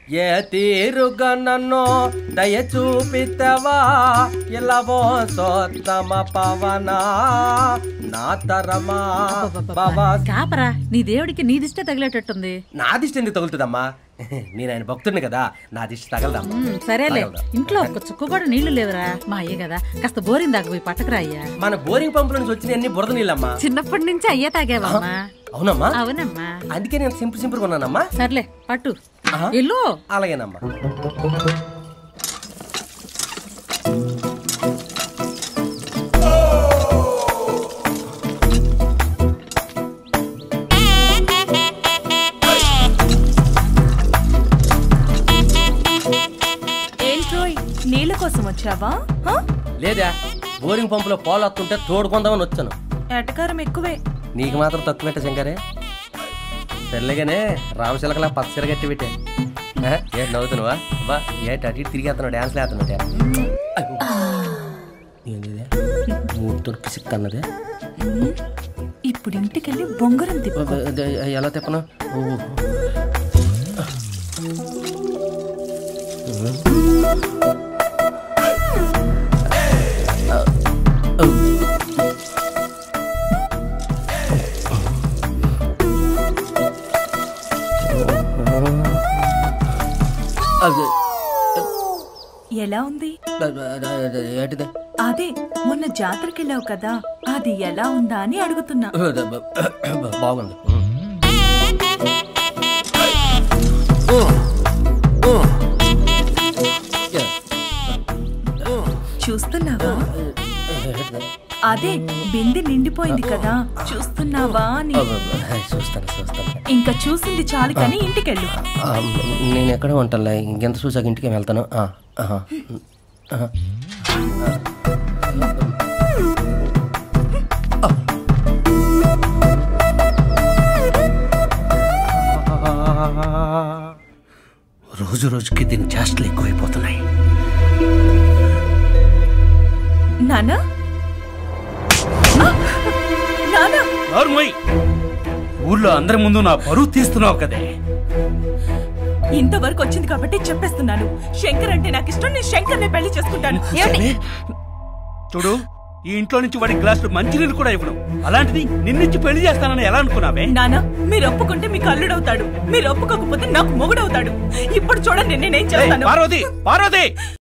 ఏ తీరుగా నన్ను దయ చూపితవా ఇలవో సోత్తమ పవన నా తరమా బాబా కాపరా నీ దేవుడికి నీ దిష్టే తగిలేటట్టుంది నా దిష్టి ఎందుకు తగులుతుందమ్మా నేను ఆయన భక్తుడిని కదా నా దిష్టి తగలదమ్మా ఉమ్, సరేలే తగలదా? ఇంట్లో ఒక చుక్క కూడా నీళ్లు లేవురా మా అయ్యే కదా కాస్త బోరింగ్ దాకా పోయి పట్టకరా అయ్యా మన బోరింగ్ పంపుల నుంచి వచ్చిన అన్ని బురద నీళ్ళమ్మా చిన్నప్పటి నుంచి అయ్యే తాగేవమ్మా అవునమ్మా అవునమ్మా అందుకే నేను సింపుల్ సింపుల్ ఉన్నానమ్మా సర్లే పట్టు ఆహా. ఎల్లు అలాగేనమ్మా ఏంట్రోయ్ నీళ్ళ కోసం వచ్చావా హ? లేదా బోరింగ్ పంపులో పాలు వస్తుంటే తోడుకుందామని వచ్చాను ఎటకారం ఎక్కువే నీకు మాత్రం తక్కువ సంగారే తెల్లగానే రామశిలకలా పచ్చర గట్టి పెట్టే ఆ, ఏంటి నవ్వుతున్నావా అబ్బా ఏంటి అటు ఇటు తిరిగేస్తున్నావు డ్యాన్స్ లేస్తున్నావు ఏంటిది మూడుతో పిసిక్ అన్నది ఇప్పుడు ఇంటికెళ్ళి బొంగరం తిప్పు ఎలా తిప్పను ఓ. అది ఎలా ఉంది ఏంటిది అదే మొన్న జాతరకెళ్ళావు కదా అది ఎలా ఉందా అని అడుగుతున్నా బాగుంది చూస్తున్నావా అదే బిందె నిండిపోయింది కదా చూస్తున్నావా అని చూస్తాను చూస్తాను ఇంకా చూసింది చాలు కానీ ఇంటికెళ్ళు ఆ, నేను ఎక్కడ ఉంటానులే ఇంకెంత చూసాక ఇంటికి వెళ్తాను ఆ, ఆహా. ఆహా. రోజు రోజుకి దీని చేష్టలు ఎక్కువైపోతున్నాయి నానా నానా నోర్మోయ్ ఊర్లో అందరి ముందు నా పరువు తీస్తున్నావు కదే ఇంతవరకు వచ్చింది కాబట్టి చెప్పేస్తున్నాను శంకర్ అంటే నాకు ఇష్టం నేను శంకర్నే పెళ్లి చేసుకుంటాను ఏమండి? చూడు ఈ ఇంట్లో నుంచి వాడి గ్లాసులు మంచినీళ్ళు కూడా ఇవ్వను అలాంటిది నిన్నిచ్చి పెళ్లి చేస్తానని ఎలా అనుకున్నావే నానా మీరు ఒప్పుకుంటే మీకు అల్లుడవుతాడు మీరు ఒప్పుకోకపోతే నాకు మొగుడవుతాడు ఇప్పుడు చూడండి నేనేం ఏయ్, చేస్తాను పార్వతి పార్వతి